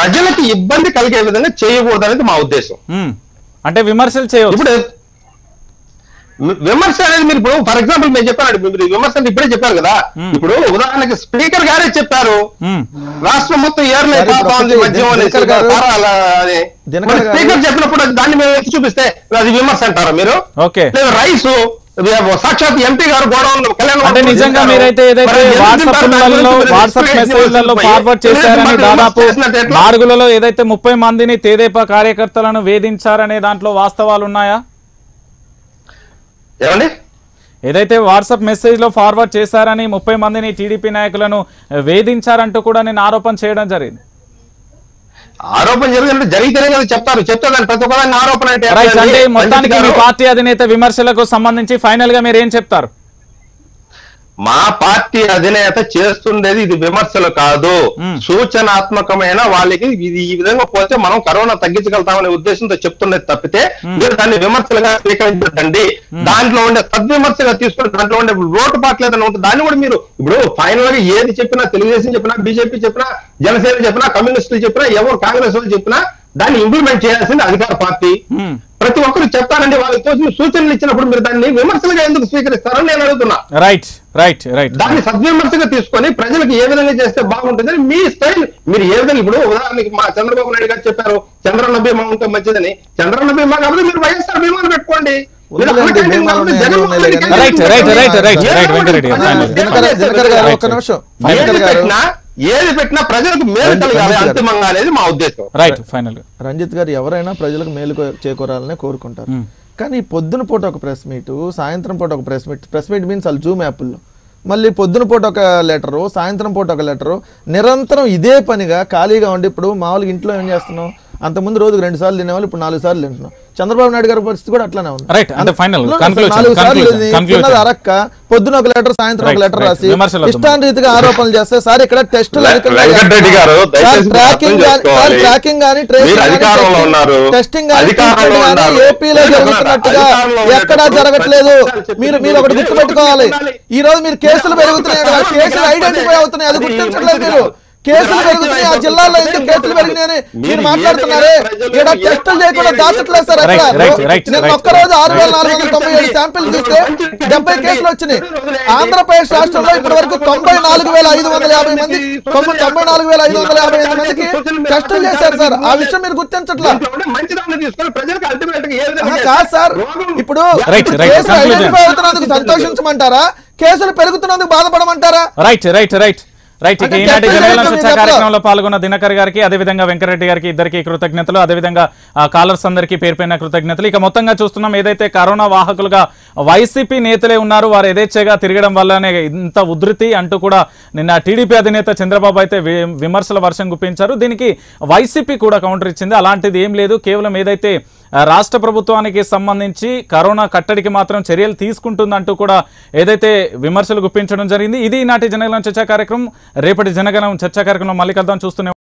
ప్రజలకు ఇబ్బంది కలిగే విధంగా చేయకూడదు అనేది మా ఉద్దేశం ఉమ్. అంటే విమర్శలు చేయవచ్చు ఇప్పుడు వి- విమర్శ అనేది మీరు ఇప్పుడు ఫర్ ఎగ్జాంపుల్ నేను చెప్పాను మీరు విమర్శ అంటే ఇప్పుడే చెప్పారు కదా ఇప్పుడు ఉదాహరణకి స్పీకర్ గారే చెప్పారు ఉమ్. రాష్ట్రం మొత్తం ఏర్లే సరే, ఇప్పుడు పాపా ఉంది ఒకటి మద్యం అనేసి దినకర్ గారు- పారాల అని. దినకర్ మరి గారు- స్పీకర్ చెప్పినప్పుడు దాన్ని మేము ఎత్తి చూపిస్తే అది విమర్శ అంటారా మీరు ఓకే. లేదా రైస్ సాక్షాత్ ఎంపీ గారు గోడౌన్ కళ్యాణ్ అంటే నిజంగా మీరైతే ఏదైతే వాట్సాప్లలో వాట్సాప్ మెసేజ్లలో ఫార్వర్డ్ చేశారని దాదాపు నాలుగులలో ఏదైతే ముప్పై మందిని తేదేపా కార్యకర్తలను వేధించారనే దాంట్లో వాస్తవాలు ఉన్నాయా ఏమండి ఏదైతే వాట్సాప్ మెసేజ్ లో ఫార్వర్డ్ చేశారని ముప్పై మందిని టీడీపీ నాయకులను వేధించారంటూ కూడా నేను ఆరోపణ చేయడం జరిగింది ఆరోపణ జరిగినట్టు జరిగితేనే కదా చెప్తారు చెప్తే దాని ప్రతి ఒక్కదాన్ని ఆరోపణ అంటే రైట్ ఎట్లా అంటే అండి? మొత్తానికి మీ మంత్రి గారు- పార్టీ అధినేత విమర్శలకు సంబంధించి ఫైనల్ గా మీరు ఏం చెప్తారు మా పార్టీ అధినేత చేస్తుండేది ఇది విమర్శలు కాదు మ్మ్. సూచనాత్మకమైన వాళ్ళకి ఇది ఈ విధంగా పోతే మనం కరోనా తగ్గించగలుగుతామనే ఉద్దేశంతో చెప్తున్నది తప్పితే మీరు దాన్ని విమర్శలుగా స్వీకరించండి దాంట్లో ఉండే సద్విమర్శగా తీసుకుని దాంట్లో ఉండే లోటుపాట్లు ఏదైనా ఉంటుంది దాన్ని కూడా మీరు ఇప్పుడు ఫైనల్ గా ఏది చెప్పినా తెలుగుదేశం చెప్పినా బీజేపీ చెప్పినా జనసేన చెప్పినా కమ్యూనిస్టులు చెప్పినా ఎవరు కాంగ్రెస్ వాళ్ళు చెప్పినా దాన్ని ఇంప్లిమెంట్ చేయాల్సింది అధికార పార్టీ మ్మ్. ప్రతి ఒక్కరు చెప్తారండి వాళ్ళకి తోచిన సూచనలు ఇచ్చినప్పుడు మీరు దాన్ని విమర్శలుగా ఎందుకు స్వీకరిస్తారని నేను అడుగుతున్నా రైట్ రైట్ రైట్ దాన్ని సద్విమర్శగా తీసుకొని ప్రజలకు ఏ విధంగా చేస్తే బాగుంటుందని మీ స్టైల్ మీరు ఏ విధంగా ఇప్పుడు ఉదాహరణకి మా చంద్రబాబు నాయుడు గారు చెప్పారు చంద్రన్న బీమా ఉంటే మంచిదని చంద్రన్న బీమా కాబట్టి మీరు వైఎస్ఆర్ బీమాను పెట్టుకోండి మీరు ఉందిలేండి, అడగండి, బీమాలు కాబట్టి ఉన్నాయి, జగన్మోహన్ ఉన్నాయి రెడ్డికి కానీ- right, right, right, right, right, Venkatareddy గారు, ప్రజలకు ఫైనల్. దినకర్ దినకర్ గారు ఒక్క నిమిషం ఏది దినకర్ గారు పెట్టినా ఏది పెట్టినా ప్రజలకు మేలు రంజిత్ కలగాలి గారు. అంతిమంగా అనేది మా ఉద్దేశం రైట్ ఫైనల్ గా రంజిత్ గారు ఎవరైనా ప్రజలకు మేలు కో- చేకూరాలనే కోరుకుంటారు కానీ పొద్దున పూట ఒక ప్రెస్ మీట్ సాయంత్రం పూట ఒక press meet press meet means వాళ్ళు జూమ్ యాప్ల్లో మళ్ళీ పొద్దున పూట ఒక లెటరు సాయంత్రం పూట ఒక లెటరు నిరంతరం ఇదే పనిగా ఖాళీగా ఉండి ఇప్పుడు మామూలుగా ఇంట్లో ఏం చేస్తున్నాం అంతకుముందు రోజుకు రెండు సార్లు తినేవాళ్ళు ఇప్పుడు నాలుగు సార్లు తింటున్నాం చంద్రబాబు నాయుడు గారి పరిస్థితి కూడా అట్లానే ఉంది Right, అంటే final, అందులో conclusion, నాలుగు సార్లు conclusion, తిని, conclusion. తిన్నది అరక్క పొద్దున ఒక లెటర్ సాయంత్రం ఒక Right, లెటర్ right. రాసి విమర్శలు వద్దు. ఇష్టానురీతిగా ఆరోపణలు చేస్తే సార్ ఇక్కడ టెస్టులు వె- అధికంగా వెంకటరెడ్డి గారు, చేస్తున్నారు. దయచేసి సార్, ట్రాకింగ్ అర్థం గాని- సార్, చేసుకోవాలి. ట్రాకింగ్ గాని మీరు ట్రేసింగ్ గాని, అధికారంలో టెస్టింగ్- ఉన్నారు. టెస్టింగ్ గాని అధికారంలో ట్రీట్మెంట్ గాని ఉన్నారు. ఏపీలో మీరు జరుగుతున్నట్టుగా అధికారంలో ఎక్కడా ఉండేటప్పుడు జరగట్లేదు ప్రతిపక్షాలు మీరు మీరు ఒకటి చెప్పి గుర్తుపెట్టుకోవాలి ఉండాలి. ఈ రోజు మీరు కేసులు పెరుగుతున్నాయి కదా మీరు కేసులు అధికారం ఐడెంటిఫై అవుతున్నాయి అది అది గుర్తించట్లేదు మంచిది మీరు కాదు. కేసులు మీరు పెరుగుతున్నాయి ఆ రాజకీయ జిల్లాలో ఎందుకు నాయకులు కేసులు పెరిగినాయని మీరు మీరు మాట్లాడుతున్నారే ఏదైనా ప్రజలు ఇక్కడ ఏ టెస్టులు పార్టీ చేయకుండా ఏ దాచట్లేదు సార్ Right, అక్కడ right, right, నిన్న right. ఒక్కరోజు ఆరు వేల నాలుగు వందల Right. తొంభై ఏడు శాంపిల్ చూస్తే డెబ్బై కేసులు వచ్చినాయి ఆంధ్రప్రదేశ్ రాష్ట్రంలో ఇప్పటి వరకు తొంభై నాలుగు వేల ఐదు వందల యాభై మంది తొంభై తొంభై నాలుగు వేల ఐదు వందల యాభై ఐదు మందికి టెస్టులు చేశారు సార్ ఆ విషయం మీరు గుర్తించట్లా దీంట్లో ఉండే మంచిదాన్ని తీసుకొని ప్రజలకు అల్టిమేట్ గా ఏ ఆహా, విధంగా కాదు సార్ రోగం- ఇప్పుడు Right, ఇప్పుడు right. కేసులు Conclusion. ఐడెంటిఫై అవుతున్నందుకు సంతోషించమంటారా కేసులు పెరుగుతున్నందుకు బాధపడమంటారా రైట్ రైట్ రైట్ రైట్ ఇక అంటే ఈనాటి చెప్పండి, జనగలం చెప్పండి, చర్చా చెప్పరా? కార్యక్రమంలో పాల్గొన్న దినకర్ గారికి అదేవిధంగా వెంకరెడ్డి గారికి ఇద్దరికి కృతజ్ఞతలు అదేవిధంగా ఆ కాలర్స్ అందరికీ పేరు పైన కృతజ్ఞతలు ఇక మొత్తంగా చూస్తున్నాం ఏదైతే కరోనా వాహకులుగా వైసీపీ నేతలే ఉన్నారు వారు యథేచ్ఛగా తిరగడం వల్లనే ఇంత ఉధృతి అంటూ కూడా నిన్న టీడీపీ అధినేత చంద్రబాబు అయితే వి- విమర్శల వర్షం గుప్పించారు దీనికి వైసీపీ కూడా కౌంటర్ ఇచ్చింది అలాంటిది ఏం లేదు కేవలం ఏదైతే ఆ, రాష్ట్ర ప్రభుత్వానికి సంబంధించి కరోనా కట్టడికి మాత్రం చర్యలు తీసుకుంటుందంటూ కూడా ఏదైతే విమర్శలు గుప్పించడం జరిగింది ఇది ఈనాటి జనగలం చర్చా కార్యక్రమం రేపటి జనగలం చర్చా కార్యక్రమం మళ్ళీ కలుద్దాం చూస్తూనే